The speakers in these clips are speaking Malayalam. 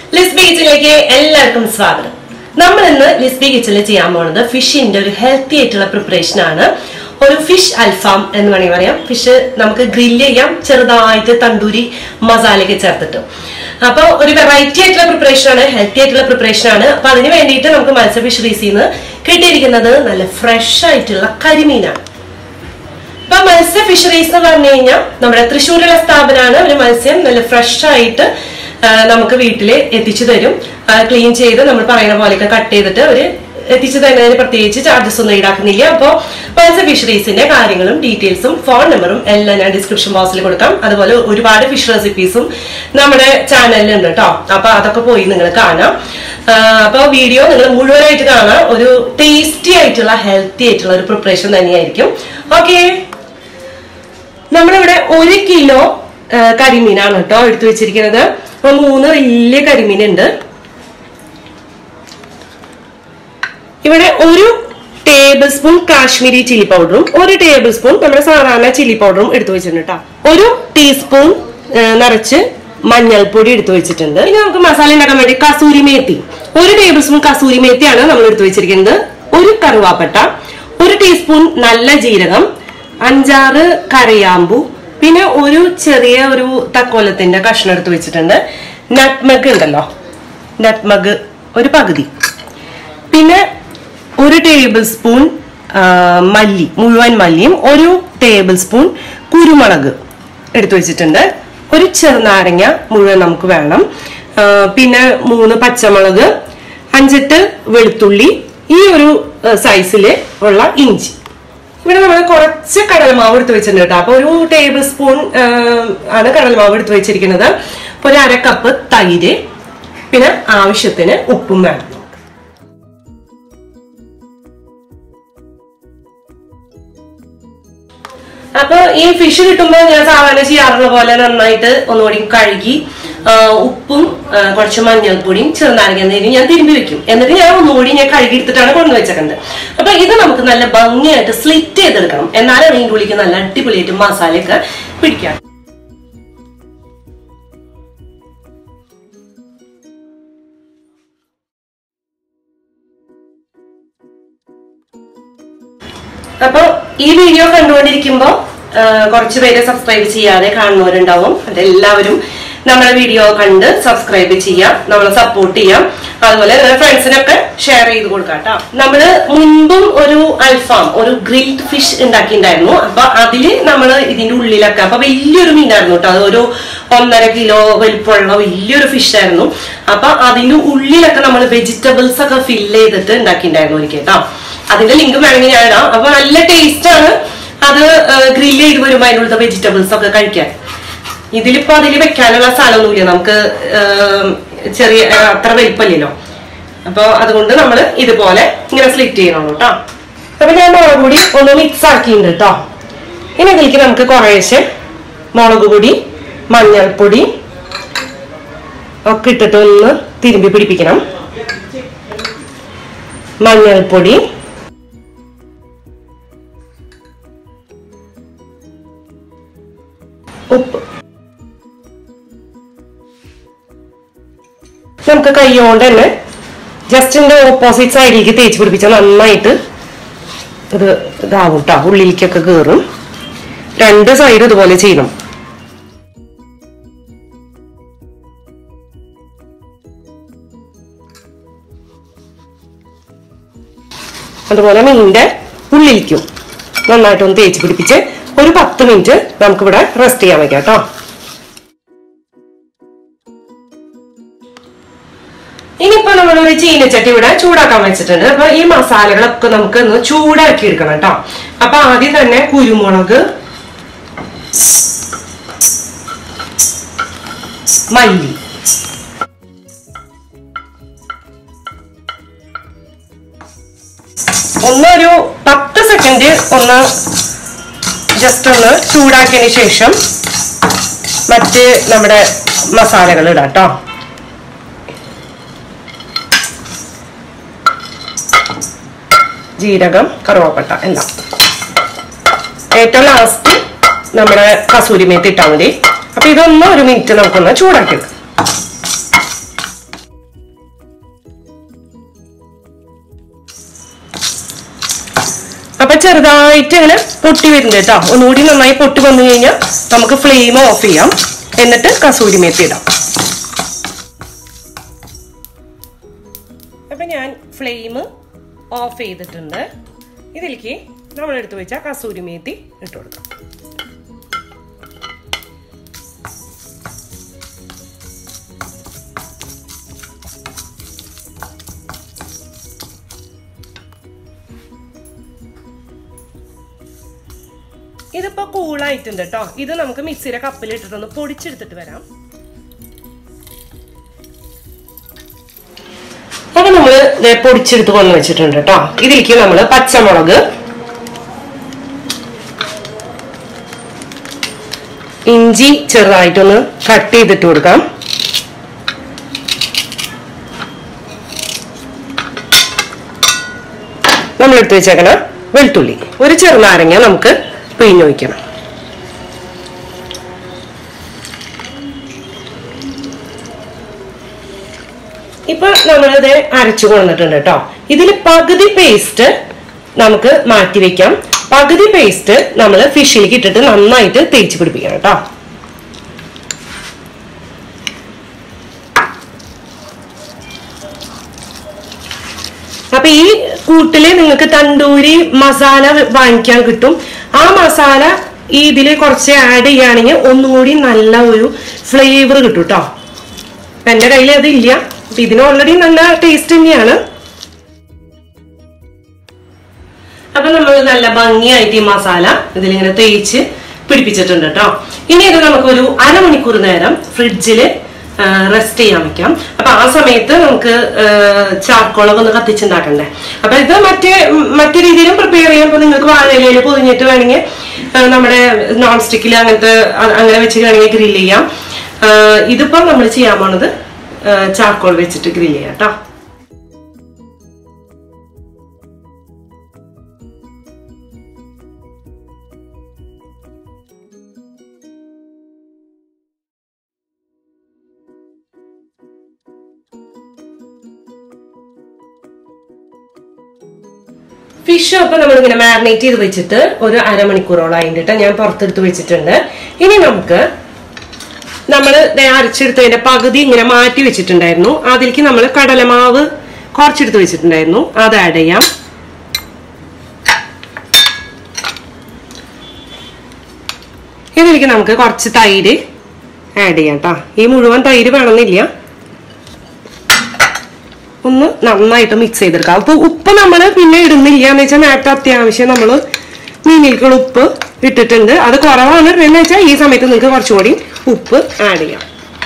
ലിസ്ബി കിച്ചണിലേക്ക് എല്ലാവർക്കും സ്വാഗതം നമ്മൾ ഇന്ന് ലിസ്ബി കിച്ചണിൽ ചെയ്യാൻ പോകുന്നത് ഫിഷിന്റെ ഒരു ഹെൽത്തി ആയിട്ടുള്ള പ്രിപ്പറേഷൻ ആണ് ഒരു ഫിഷ് അൽഫാം എന്ന് വേണമെങ്കിൽ പറയാം ഫിഷ് നമുക്ക് ഗ്രില്ല് ചെയ്യാം ചെറുതായിട്ട് തണ്ടൂരി മസാലയൊക്കെ ചേർത്തിട്ട് അപ്പൊ ഒരു വെറൈറ്റി ആയിട്ടുള്ള പ്രിപ്പറേഷൻ ആണ് ഹെൽത്തി ആയിട്ടുള്ള പ്രിപ്പറേഷൻ ആണ് അപ്പൊ അതിന് വേണ്ടിയിട്ട് നമുക്ക് മത്സ്യ ഫിഷറീസിൽ നിന്ന് കിട്ടിയിരിക്കുന്നത് നല്ല ഫ്രഷ് ആയിട്ടുള്ള കരിമീനാണ് ഇപ്പൊ മത്സ്യ ഫിഷറീസ് എന്ന് പറഞ്ഞു കഴിഞ്ഞാൽ നമ്മുടെ തൃശ്ശൂരിലുള്ള സ്ഥാപനമാണ് ഒരു മത്സ്യം നല്ല ഫ്രഷ് ആയിട്ട് ആ, നമുക്ക് വീട്ടിൽ എത്തിച്ചു തരും ക്ലീൻ ചെയ്ത് നമ്മൾ പറയുന്ന പോലെയൊക്കെ കട്ട് ചെയ്തിട്ട് ഒരു എത്തിച്ചു തരുന്നതിന് പ്രത്യേകിച്ച് ചാർജസ് ഒന്നും ഈടാക്കുന്നില്ല അപ്പോൾ മത്സ്യ ഫിഷറീസിന്റെ കാര്യങ്ങളും ഡീറ്റെയിൽസും ഫോൺ നമ്പറും എല്ലാം ഞാൻ ഡിസ്ക്രിപ്ഷൻ ബോക്സിൽ കൊടുക്കാം അതുപോലെ ഒരുപാട് ഫിഷ് റെസിപ്പീസും നമ്മുടെ ചാനലിൽ ഉണ്ട് കേട്ടോ അപ്പൊ അതൊക്കെ പോയി നിങ്ങൾ കാണാം ആ, അപ്പൊ വീഡിയോ നിങ്ങൾ മുഴുവനായിട്ട് കാണാം ഒരു ടേസ്റ്റി ആയിട്ടുള്ള ഹെൽത്തി ആയിട്ടുള്ള ഒരു പ്രിപ്പറേഷൻ തന്നെയായിരിക്കും ഓക്കെ നമ്മളിവിടെ ഒരു കിലോ ആ, കരിമീനാണ് കേട്ടോ എടുത്തു വെച്ചിരിക്കുന്നത് അപ്പൊ മൂന്ന് വലിയ കരിമീൻ ഉണ്ട് ഇവിടെ ഒരു ടേബിൾ സ്പൂൺ കാശ്മീരി ചില്ലി പൗഡറും ഒരു ടേബിൾ സ്പൂൺ നമ്മുടെ സാധാരണ ചില്ലി പൗഡറും എടുത്തു വെച്ചിട്ടുണ്ട് കേട്ടോ ഒരു ടീസ്പൂൺ ആ, നിറച്ച് മഞ്ഞൾപ്പൊടി എടുത്തു വെച്ചിട്ടുണ്ട് ഇനി നമുക്ക് മസാല ഉണ്ടാക്കാൻ വേണ്ടി കസൂരി മേത്തി ഒരു ടേബിൾ സ്പൂൺ കസൂരി മേത്തിയാണ് നമ്മൾ എടുത്തു വെച്ചിരിക്കുന്നത് ഒരു കറുവാപ്പട്ട ഒരു ടീസ്പൂൺ നല്ല ജീരകം അഞ്ചാറ് കറിയാമ്പു പിന്നെ ഒരു ചെറിയ ഒരു തക്കോലത്തിന്റെ കഷ്ണം എടുത്ത് വെച്ചിട്ടുണ്ട് നട്ട്മഗ് ഉണ്ടല്ലോ നട്ട്മഗ് ഒരു പകുതി പിന്നെ ഒരു ടേബിൾ സ്പൂൺ ആ, മല്ലി മുഴുവൻ മല്ലിയും ഒരു ടേബിൾ സ്പൂൺ കുരുമുളക് എടുത്തു വെച്ചിട്ടുണ്ട് ഒരു ചെറുനാരങ്ങ മുഴുവൻ നമുക്ക് വേണം ആ, പിന്നെ മൂന്ന് പച്ചമുളക് അഞ്ചെട്ട് വെളുത്തുള്ളി ഈ ഒരു സൈസിൽ ഉള്ള ഇഞ്ചി ഇവിടെ നമ്മൾ കുറച്ച് കടലമാവ് എടുത്ത് വെച്ചിട്ടുണ്ട് കേട്ടോ അപ്പൊ ഒരു ടേബിൾ സ്പൂൺ ആണ് കടലമാവ് എടുത്ത് വെച്ചിരിക്കുന്നത് അപ്പൊ ഒരു അര കപ്പ് തൈര് പിന്നെ ആവശ്യത്തിന് ഉപ്പും വേണം അപ്പൊ ഈ ഫിഷ് കിട്ടുമ്പോൾ ഞാൻ സാധാരണ ചെയ്യാറുള്ള പോലെ നന്നായിട്ട് ഒന്നുകൂടി കഴുകി ആ, ഉപ്പും ആ, കുറച്ച് മഞ്ഞൾപ്പൊടിയും ചെറുനാരങ്ങ നീരും ഞാൻ തിരുമ്പി വെക്കും എന്നിട്ട് ഞാൻ ഒന്നുകൂടി ഞാൻ കഴുകി എടുത്തിട്ടാണ് കൊണ്ടുവച്ചേക്കുന്നത് അപ്പൊ ഇത് നമുക്ക് നല്ല ഭംഗിയായിട്ട് സ്ലിറ്റ് ചെയ്തെടുക്കണം എന്നാലും അതിൻ്റെ ഉള്ളിലേക്ക് നല്ല അടിപൊളിയായിട്ട് മസാലയൊക്കെ പിടിക്കാം അപ്പൊ ഈ വീഡിയോ കണ്ടുകൊണ്ടിരിക്കുമ്പോ ആ, കുറച്ച് പേര് സബ്സ്ക്രൈബ് ചെയ്യാതെ കാണുന്നവരുണ്ടാവും അതെല്ലാവരും നമ്മളെ വീഡിയോ കണ്ട് സബ്സ്ക്രൈബ് ചെയ്യാം നമ്മളെ സപ്പോർട്ട് ചെയ്യാം അതുപോലെ നിങ്ങളുടെ ഫ്രണ്ട്സിനൊക്കെ ഷെയർ ചെയ്ത് കൊടുക്കാം കേട്ടോ നമ്മള് മുൻപും ഒരു അൽഫാം ഒരു ഗ്രിൽഡ് ഫിഷ് ഉണ്ടാക്കിയിട്ടുണ്ടായിരുന്നു അപ്പൊ അതില് നമ്മൾ ഇതിന്റെ ഉള്ളിലൊക്കെ അപ്പൊ വലിയൊരു മീനായിരുന്നു കേട്ടോ അത് ഒരു ഒന്നര കിലോ വലിപ്പമുള്ള വലിയൊരു ഫിഷ് ആയിരുന്നു അപ്പൊ അതിന്റെ ഉള്ളിലൊക്കെ നമ്മൾ വെജിറ്റബിൾസ് ഒക്കെ ഫില്ല് ചെയ്തിട്ട് ഉണ്ടാക്കിയിട്ടുണ്ടായിരുന്നു ഒരിക്കൽ കേട്ടോ അതിന്റെ ലിങ്ക് വേണമെങ്കിൽ ഞാൻ ഇടാം അപ്പൊ നല്ല ടേസ്റ്റ് ആണ് അത് ഗ്രില്ല് ചെയ്ത് വരുമ്പോ അതിനുള്ളത്തെ വെജിറ്റബിൾസ് ഒക്കെ കഴിക്കാൻ ഇതിലിപ്പോ അതിൽ വെക്കാനുള്ള സ്ഥലമൊന്നുമില്ല നമുക്ക് ആ, ചെറിയ ആ, അത്ര വലിപ്പമില്ലല്ലോ അപ്പൊ അതുകൊണ്ട് നമ്മൾ ഇതുപോലെ ഇങ്ങനെ സ്ലിറ്റ് ചെയ്യണം കേട്ടോ അപ്പൊ ഞാൻ മുളക് പൊടി ഒന്ന് മിക്സ് ആക്കിയിട്ടുണ്ട് കേട്ടോ ഇനി ഇതിലേക്ക് നമുക്ക് കുറേശ്ശെ മുളക് പൊടി മഞ്ഞൾപ്പൊടി ഒക്കെ ഇട്ടിട്ട് ഒന്ന് തിരുമ്പി പിടിപ്പിക്കണം മഞ്ഞൾപ്പൊടി ഉപ്പ് നമുക്ക് കൈ കൊണ്ട് തന്നെ ജസ്റ്റിന്റെ ഓപ്പോസിറ്റ് സൈഡിലേക്ക് തേച്ച് പിടിപ്പിച്ചാൽ നന്നായിട്ട് ഇത് ഇതാവും കേട്ടോ ഉള്ളിലേക്കൊക്കെ കയറും രണ്ട് സൈഡ് ഇതുപോലെ ചെയ്യണം അതുപോലെ മീനിന്റെ ഉള്ളിലേക്കും നന്നായിട്ടൊന്ന് തേച്ച് പിടിപ്പിച്ച് ഒരു പത്ത് മിനിറ്റ് നമുക്കിവിടെ റെസ്റ്റ് ചെയ്യാൻ വെക്കാം കേട്ടോ ഇനിയിപ്പോ നമ്മളൊരു ചീനച്ചട്ടി ഇവിടെ ചൂടാക്കാൻ വെച്ചിട്ടുണ്ട് അപ്പൊ ഈ മസാലകളൊക്കെ നമുക്ക് ഒന്ന് ചൂടാക്കി എടുക്കണം കേട്ടോ അപ്പൊ ആദ്യം തന്നെ കുരുമുളക് മല്ലി ഒന്നൊരു പത്ത് സെക്കൻഡ് ഒന്ന് ജസ്റ്റ് ഒന്ന് ചൂടാക്കിയതിന് ശേഷം മറ്റ് നമ്മുടെ മസാലകൾ ഇടാം കേട്ടോ ജീരകം കറുവാപ്പട്ട എല്ലാം ഏറ്റവും ലാസ്റ്റ് നമ്മുടെ കസൂരി മേത്ത് ഇട്ടാൽ മതി അപ്പൊ ഇതൊന്ന് ഒരു മിനിറ്റ് നമുക്കൊന്ന് ചൂടാക്കി എടുക്കാം ചെറുതായിട്ട് ഇങ്ങനെ പൊട്ടി വരുന്നുണ്ട് കേട്ടോ ഒന്നുകൂടി നന്നായി പൊട്ടി വന്നു കഴിഞ്ഞാൽ നമുക്ക് ഫ്ലെയിം ഓഫ് ചെയ്യാം എന്നിട്ട് കസൂരി മേത്തി ഇടാം അപ്പൊ ഞാൻ ഫ്ലെയിം ഓഫ് ചെയ്തിട്ടുണ്ട് ഇതിലേക്ക് നമ്മൾ എടുത്തു വെച്ച കസൂരി മേത്തി ഇട്ട് കൊടുക്കാം ഇതിപ്പോ കൂളായിട്ടുണ്ട് കേട്ടോ ഇത് നമുക്ക് മിക്സിയുടെ കപ്പിൽ ഇട്ടിട്ടൊന്ന് പൊടിച്ചെടുത്തിട്ട് വരാം അപ്പൊ നമ്മള് ദേ പൊടിച്ചെടുത്ത് കൊണ്ടു വെച്ചിട്ടുണ്ട് കേട്ടോ ഇതിലേക്ക് നമ്മള് പച്ചമുളക് ഇഞ്ചി ചെറുതായിട്ടൊന്ന് കട്ട് ചെയ്തിട്ട് കൊടുക്കാം നമ്മൾ എടുത്തു വെച്ചേക്കണ വെളുത്തുള്ളി ഒരു ചെറുനാരങ്ങ നമുക്ക് പിഴിഞ്ഞു വയ്ക്കണം ഇപ്പൊ നമ്മളിത് അരച്ചു കൊണ്ടിട്ടുണ്ട് കേട്ടോ ഇതിൽ പകുതി പേസ്റ്റ് നമുക്ക് മാറ്റി വെക്കാം പകുതി പേസ്റ്റ് നമ്മൾ ഫിഷിലേക്ക് ഇട്ടിട്ട് നന്നായിട്ട് തേച്ച് പിടിപ്പിക്കണം കേട്ടോ അപ്പൊ ഈ കൂട്ടില് നിങ്ങൾക്ക് തണ്ടൂരി മസാല വാങ്ങിക്കാൻ കിട്ടും ആ മസാല ഈ ഇതില് കുറച്ച് ആഡ് ചെയ്യുകയാണെങ്കിൽ ഒന്നും കൂടി നല്ല ഒരു ഫ്ലേവർ കിട്ടും കേട്ടോ അപ്പൊ എന്റെ കയ്യിൽ അതില്ല അപ്പൊ ഇതിന് ഓൾറെഡി നല്ല ടേസ്റ്റ് തന്നെയാണ് അപ്പൊ നമ്മൾ നല്ല ഭംഗിയായിട്ട് ഈ മസാല ഇതിലിങ്ങനെ തേച്ച് പിടിപ്പിച്ചിട്ടുണ്ട് കേട്ടോ ഇനി ഇത് നമുക്കൊരു അരമണിക്കൂർ നേരം ഫ്രിഡ്ജിൽ റെസ്റ്റ് ചെയ്യാൻ വെക്കാം അപ്പൊ ആ സമയത്ത് നമുക്ക് ചാർക്കോളൊക്കെ ഒന്ന് കത്തിച്ചുണ്ടാക്കണ്ടേ അപ്പൊ ഇത് മറ്റേ മറ്റു രീതിയിലും പ്രിപ്പയർ ചെയ്യാം ഇപ്പൊ നിങ്ങൾക്ക് വാഴയിലയിൽ പൊതിഞ്ഞിട്ട് വേണമെങ്കിൽ ആ, നമ്മുടെ നോൺ സ്റ്റിക്കിൽ അങ്ങനത്തെ അ- അങ്ങനെ വെച്ച് വേണമെങ്കിൽ ഗ്രില്ല് ചെയ്യാം ആ, ഇതിപ്പോ നമ്മൾ ചെയ്യാൻ പോണത് ചാർക്കോൾ വെച്ചിട്ട് ഗ്രില്ല് ചെയ്യാം കേട്ടോ ഫിഷ് അപ്പൊ നമ്മളിങ്ങനെ മാരിനേറ്റ് ചെയ്ത് വെച്ചിട്ട് ഒരു അരമണിക്കൂറോളം അതിൻ്റെ ഞാൻ പുറത്തെടുത്ത് വെച്ചിട്ടുണ്ട് ഇനി നമുക്ക് നമ്മൾ അരച്ചെടുത്തതിന്റെ പകുതി ഇങ്ങനെ മാറ്റി വെച്ചിട്ടുണ്ടായിരുന്നു അതിലേക്ക് നമ്മൾ കടലമാവ് കുറച്ചെടുത്ത് വെച്ചിട്ടുണ്ടായിരുന്നു അത് ആഡ് ചെയ്യാം ഇതിലേക്ക് നമുക്ക് കുറച്ച് തൈര് ആഡ് ചെയ്യാം കേട്ടോ ഈ മുഴുവൻ തൈര് വേണമെന്നില്ല ഒന്ന് നന്നായിട്ട് മിക്സ് ചെയ്തെടുക്കാം അപ്പൊ ഉപ്പ് നമ്മൾ പിന്നെ ഇടുന്നില്ല എന്ന് വെച്ചാൽ നേരത്തെ അത്യാവശ്യം നമ്മൾ മീനിലേക്കുള്ള ഉപ്പ് ഇട്ടിട്ടുണ്ട് അത് കുറവാണ് എന്ന് വെച്ചാൽ ഈ സമയത്ത് നിങ്ങൾക്ക് കുറച്ചുകൂടി ഉപ്പ് ആഡ് ചെയ്യാം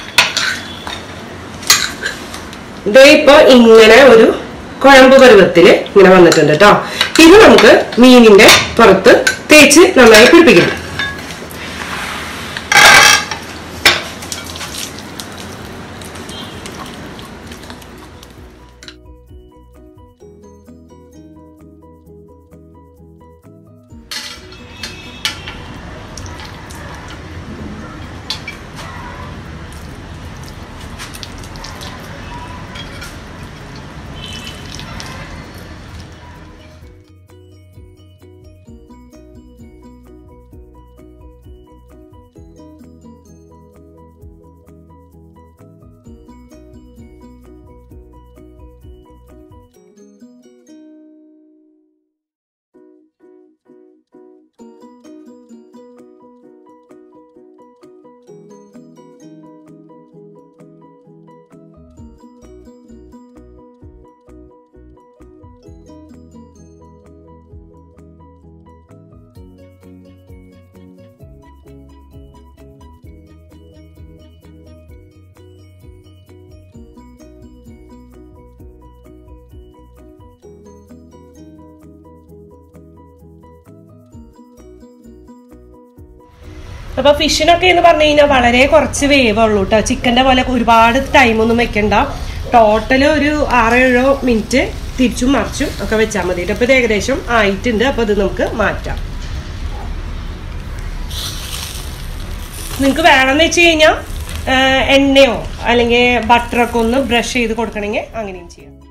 ഇതേ ഇപ്പൊ ഇങ്ങനെ ഒരു കുഴമ്പ് പരുവത്തില് ഇങ്ങനെ വന്നിട്ടുണ്ട് കേട്ടോ ഇത് നമുക്ക് മീനിന്റെ പുറത്ത് തേച്ച് നന്നായി പിടിപ്പിക്കണം അപ്പൊ ഫിഷിനൊക്കെ എന്ന് പറഞ്ഞു കഴിഞ്ഞാൽ വളരെ കുറച്ച് വേവേ ഉള്ളൂ കേട്ടോ ചിക്കന്റെ പോലെ ഒരുപാട് ടൈമൊന്നും വെക്കണ്ട ടോട്ടൽ ഒരു ആറേഴോ മിനിറ്റ് തിരിച്ചും മറിച്ചും ഒക്കെ വെച്ചാൽ മതി അപ്പൊ ഇത് ഏകദേശം ആയിട്ടുണ്ട് അപ്പൊ ഇത് നമുക്ക് മാറ്റാം നിങ്ങൾക്ക് വേണമെന്ന് വെച്ച് കഴിഞ്ഞാൽ എണ്ണയോ അല്ലെങ്കിൽ ബട്ടറൊക്കെ ഒന്ന് ബ്രഷ് ചെയ്ത് കൊടുക്കണമെങ്കിൽ അങ്ങനെയും ചെയ്യാം